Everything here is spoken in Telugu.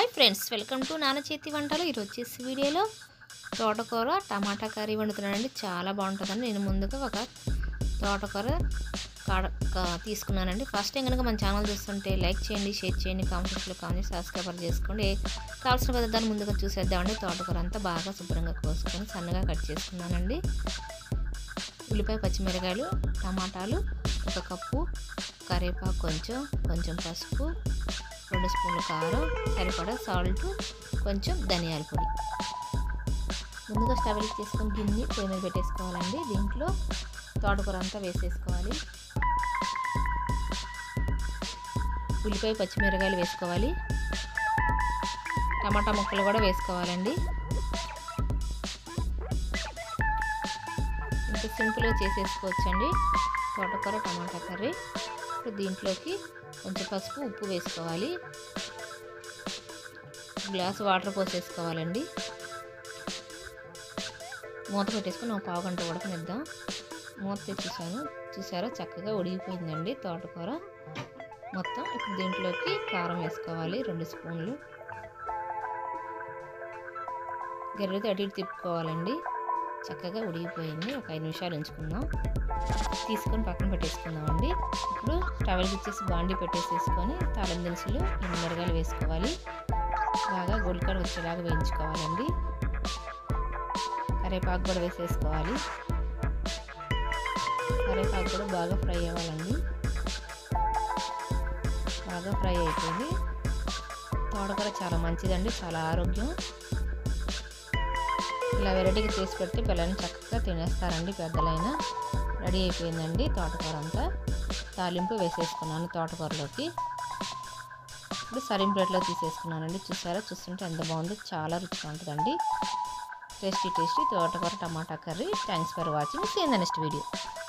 హాయ్ ఫ్రెండ్స్ వెల్కమ్ టు నాన్న చేతి వంటలు ఈరోజు వచ్చేసి వీడియోలో తోటకూర టమాటా కర్రీ వండుతున్నానండి చాలా బాగుంటుందండి నేను ముందుగా ఒక తోటకూర కాడ కా- తీసుకున్నానండి ఫస్ట్ టైం కనుక మన ఛానల్ చూస్తుంటే లైక్ చేయండి షేర్ చేయండి కామెంట్స్లో కామెంట్ సబ్స్క్రైబర్ చేసుకోండి కావాల్సిన పదార్థాలు ముందుగా చూసేద్దామండి తోటకూర అంతా బాగా శుభ్రంగా కోసుకొని సన్నగా కట్ చేసుకున్నానండి ఉల్లిపాయ పచ్చిమిరకాయలు టమాటాలు ఒక కప్పు కరివేపాకు కొంచెం కొంచెం పసుపు రెండు స్పూన్లు కారం సరిపడా సాల్ట్ కొంచెం ధనియాల పొడి ముందుగా స్టవ్ వెలిగి చేసుకొని గిన్నె పొయ్యి మీద పెట్టేసుకోవాలండి దీంట్లో తోటకూర అంతా వేసేసుకోవాలి ఉల్లిపాయ పచ్చిమిరకాయలు వేసుకోవాలి టమాటా ముక్కలు కూడా వేసుకోవాలండి ఇంత సింపుల్గా చేసేసుకోవచ్చండి తోటకూర టమాటా కర్రీ ఇప్పుడు దీంట్లోకి కొంచెం పసుపు ఉప్పు వేసుకోవాలి గ్లాస్ వాటర్ పోసేసుకోవాలండి మూత పెట్టేసుకొని ఒక పావు గంట ఉడకనిద్దాం మూత తెచ్చేసాను చూసారా చక్కగా ఉడిగిపోయిందండి తోటకూర మొత్తం ఇప్పుడు దీంట్లోకి కారం వేసుకోవాలి రెండు స్పూన్లు గెర్రెతో అటు ఇటు తిప్పుకోవాలండి చక్కగా ఉడిగిపోయింది ఒక ఐదు నిమిషాలు ఉంచుకుందాం తీసుకొని పక్కన పెట్టేసుకుందామండి ఇప్పుడు స్టవ్ ఇచ్చేసి బాండి పెట్టేసేసుకొని తాళం దినుసులు ఎన్ని మిరగాయలు వేసుకోవాలి బాగా గొల్కడ వచ్చేలాగా వేయించుకోవాలండి కరివేపాకు కూడా వేసేసుకోవాలి కరివేపాకు కూడా బాగా ఫ్రై అవ్వాలండి బాగా ఫ్రై అయిపోయింది తోటకూర చాలా మంచిదండి చాలా ఆరోగ్యం ఇలా వెరైటీగా చేసి పెడితే పిల్లల్ని చక్కగా తినేస్తారండి పెద్దలైనా రెడీ అయిపోయిందండి తోటకూర అంతా తాలింపు వేసేసుకున్నాను తోటకూరలోకి ఇప్పుడు సరిం ప్లేట్లో తీసేసుకున్నానండి చూసారా చూస్తుంటే ఎంత బాగుందో చాలా రుచిగా ఉంటుందండి టేస్టీ టేస్టీ తోటకూర tomato curry thanks for watching see in the next video